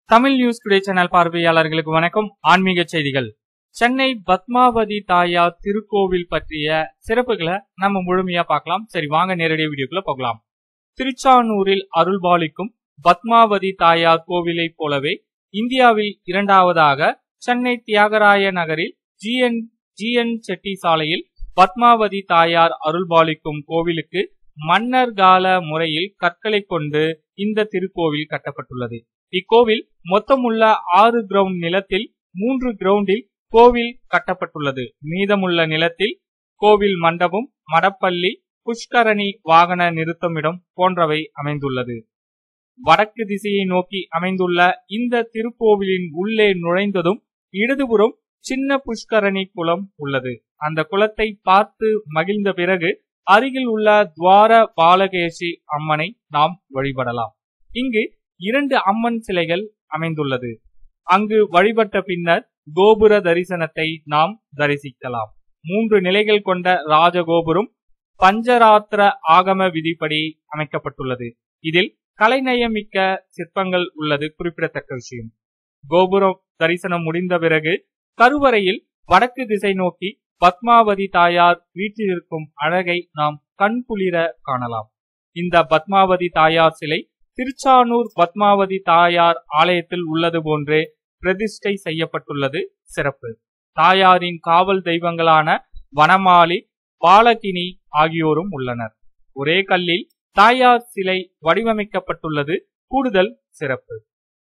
Tamil news today channel பார்வையாளர்களுக்கு வணக்கம் ஆன்மீக செய்திகள் சென்னை பத்மாவதி தாயார் திருக்கோவில் பற்றிய சிறப்புகளை நம்ம முழுமையா பார்க்கலாம் சரி வாங்க நேரடி வீடியோக்குள்ள போகலாம் திருச்சானூரில் அருள்பாலிக்கும் பத்மாவதி தாயார் கோவிலை போலவே இந்தியாவில் இரண்டாவதாக சென்னை தியாகராய நகரில் ஜிஎன் ஜிஎன் செட்டி சாலையில் பத்மாவதி தாயார் அருள்பாலிக்கும் கோவிலுக்கு மன்னர் கால முறையில் கற்களை கொண்டு இந்த திருக்கோவில் கட்டப்பட்டுள்ளது இக்கோவில் மொத்தமுள்ள ஆறு கிரவுண்ட் நிலத்தில் மூன்று கிரவுண்டில் கோவில் கட்டப்பட்டுள்ளது மீதமுள்ள நிலத்தில் கோவில் மண்டபம் மடப்பள்ளி புஷ்கரணி வாகன நிறுத்தமிடம் போன்றவை அமைந்துள்ளது வடக்கு திசையை நோக்கி அமைந்துள்ள இந்த திருக்கோவிலின் உள்ளே நுழைந்ததும் இடதுபுறம் சின்ன புஷ்கரணி குளம் உள்ளது அந்த குளத்தை பார்த்து மகிழ்ந்த பிறகு அருகில் உள்ள துவார பாலகேசி அம்மனை நாம் வழிபடலாம் இங்கு இரண்டு அம்மன் சிலைகள் அமைந்துள்ளது அங்கு வழிபட்ட பின்னர் கோபுர தரிசனத்தை நாம் தரிசிக்கலாம் மூன்று நிலைகள் கொண்ட ராஜகோபுரம் பஞ்சராத்திர ஆகம விதிப்படி அமைக்கப்பட்டுள்ளது இதில் கலைநயமிக்க சிற்பங்கள் உள்ளது குறிப்பிடத்தக்க விஷயம் கோபுரம் தரிசனம் முடிந்த பிறகு கருவறையில் வடக்கு திசை நோக்கி பத்மாவதி தாயார் வீற்றிருக்கும் அழகை நாம் கண்குளிர காணலாம் இந்த பத்மாவதி தாயார் சிலை திருச்சானூர் பத்மாவதி தாயார் ஆலயத்தில் உள்ளது போன்றே பிரதிஷ்டை செய்யப்பட்டுள்ளது சிறப்பு தாயாரின் காவல் தெய்வங்களான வனமாலி பாலகினி ஆகியோரும் உள்ளனர் ஒரே கல்லில் தாயார் சிலை வடிவமைக்கப்பட்டுள்ளது கூடுதல் சிறப்பு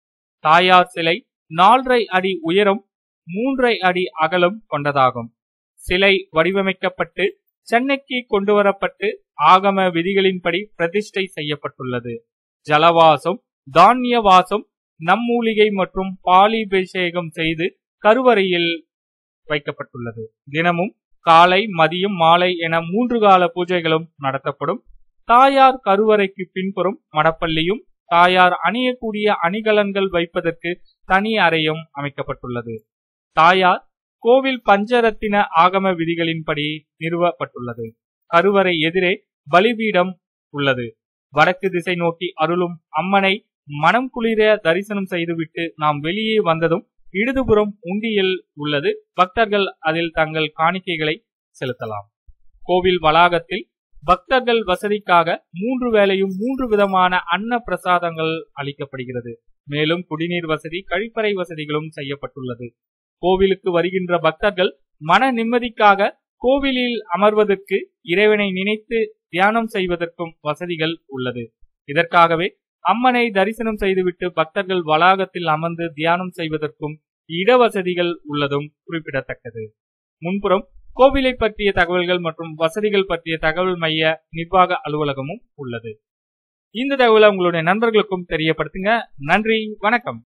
தாயார் சிலை நாலரை அடி உயரம் மூன்றை அடி அகலம் கொண்டதாகும் சிலை வடிவமைக்கப்பட்டு சென்னைக்கு கொண்டு வரப்பட்டு ஆகம விதிகளின்படி பிரதிஷ்டை செய்யப்பட்டுள்ளது ஜலவாசம் தானிய வாசம் நம்மூலிகை மற்றும் பாலிபிஷேகம் செய்து கருவறையில் வைக்கப்பட்டுள்ளது தினமும் காலை மதியம் மாலை என மூன்று கால பூஜைகளும் நடத்தப்படும் தாயார் கருவறைக்கு பின்புறம் மடப்பள்ளியும் தாயார் அணியக்கூடிய அணிகலன்கள் வைப்பதற்கு தனி அறையும் அமைக்கப்பட்டுள்ளது தாயார் கோவில் பஞ்சரத்தின ஆகம விதிகளின்படி நிறுவப்பட்டுள்ளது கருவறை எதிரே பலிபீடம் உள்ளது வடக்கு திசை நோக்கி அருளும் அம்மனை மனம் குளிர தரிசனம் செய்துவிட்டு நாம் வெளியே வந்ததும் இடதுபுறம் உண்டியல் உள்ளது பக்தர்கள் அதில் தங்கள் காணிக்கைகளை செலுத்தலாம் கோவில் வளாகத்தில் பக்தர்கள் வசதிக்காக மூன்று வேளையும் மூன்று விதமான அன்ன பிரசாதங்கள் அளிக்கப்படுகிறது மேலும் குடிநீர் வசதி கழிப்பறை வசதிகளும் செய்யப்பட்டுள்ளது கோவிலுக்கு வருகின்ற பக்தர்கள் மன நிம்மதிக்காக கோவிலில் அமர்வதற்கு இறைவனை நினைத்து தியானம் செய்வதற்கும் வசதிகள் உள்ளது இதற்காகவே அம்மனை தரிசனம் செய்துவிட்டு பக்தர்கள் வளாகத்தில் அமர்ந்து தியானம் செய்வதற்கும் இடவசதிகள் உள்ளதும் குறிப்பிடத்தக்கது முன்புறம் கோவிலை பற்றிய தகவல்கள் மற்றும் வசதிகள் பற்றிய தகவல் மைய நிர்வாக அலுவலகமும் உள்ளது இந்த தகவலை உங்களுடைய நண்பர்களுக்கும் தெரியப்படுத்துங்க நன்றி வணக்கம்